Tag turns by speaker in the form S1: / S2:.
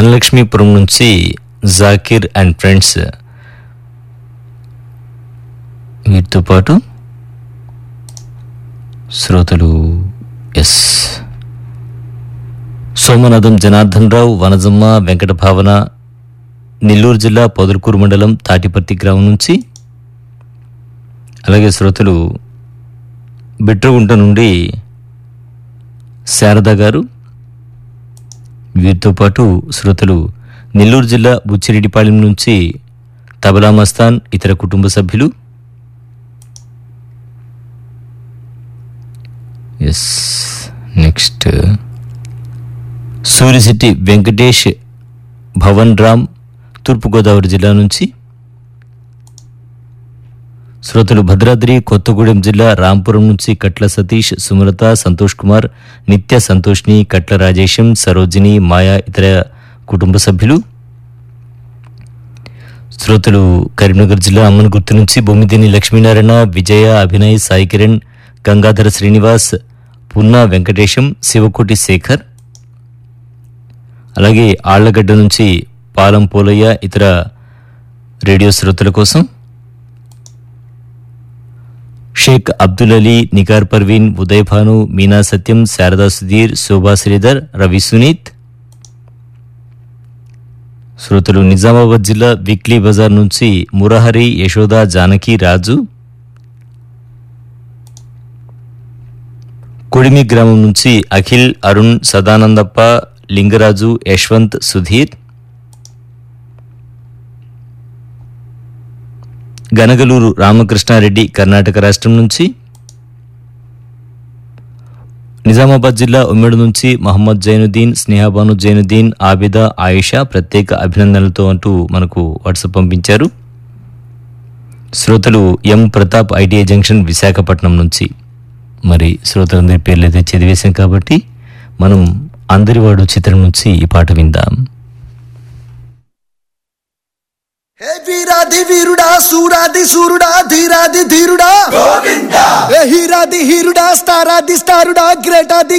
S1: ధనలక్ష్మీపురం నుంచి Zakir and friends వీటితో పాటు శ్రోతలు ఎస్ సోమనాథం జనార్దన్ రావు వనజమ్మ వెంకట భావన నెల్లూరు జిల్లా పొదలకూరు మండలం తాటిపర్తి గ్రామం నుంచి అలాగే శ్రోతలు బిట్రగుంట నుండి శారద గారు వీరితో పాటు శ్రోతలు నెల్లూరు జిల్లా బుచ్చిరెడ్డిపాలెం నుంచి తబలా మస్తాన్ ఇతర కుటుంబ సభ్యులు ఎస్ నెక్స్ట్ సూర్యశెట్టి వెంకటేష్ భవన్ రామ్ తూర్పుగోదావరి జిల్లా నుంచి శ్రోతలు భద్రాద్రి కొత్తగూడెం జిల్లా రాంపురం నుంచి కట్ల సతీష్ సుమలత సంతోష్ కుమార్ నిత్య సంతోష్ని కట్ల రాజేశం సరోజిని మాయా ఇతర కుటుంబ సభ్యులు శ్రోతలు కరీంనగర్ జిల్లా అమ్మన్ గుర్తు నుంచి బొమ్మిదిని లక్ష్మీనారాయణ విజయ అభినయ్ సాయి కిరణ్ గంగాధర శ్రీనివాస్ పున్నా వెంకటేశం శివకోటి శేఖర్ అలాగే ఆళ్లగడ్డ నుంచి పాలం పోలయ్య ఇతర రేడియో శ్రోతల కోసం షేక్ అబ్దుల్ అలీ నిగార్ పర్వీన్ ఉదయ్ భాను మీనా సత్యం శారదా సుధీర్ శోభా శ్రీధర్ రవి సునీత్ శ్రోతలు నిజామాబాద్ జిల్లా వీక్లీ బజార్ నుంచి మురహరి యశోద జానకి రాజు కొడిమి గ్రామం నుంచి అఖిల్ అరుణ్ సదానందప్ప లింగరాజు యశ్వంత్ సుధీర్ గనగలూరు రామకృష్ణారెడ్డి కర్ణాటక రాష్ట్రం నుంచి నిజామాబాద్ జిల్లా ఉమ్మడి నుంచి మహమ్మద్ జైనుద్దీన్ స్నేహాబాను జైనుద్దీన్ ఆబిదా ఆయిషా ప్రత్యేక అభినందనలతో అంటూ మనకు వాట్సాప్ పంపించారు శ్రోతలు M Pratap ITI junction Visakhapatnam నుంచి మరి శ్రోతలందరి పేర్లు అయితే చదివేశాం కాబట్టి మనం అందరివాడు చిత్రం నుంచి ఈ పాట విందాం
S2: హే వీరాది వీరుడా సూరాది సూరుడా ధీరాది ధీరుడా ఏ హీరాది హీరుడా స్టారాది స్టారుడా గ్రేటాది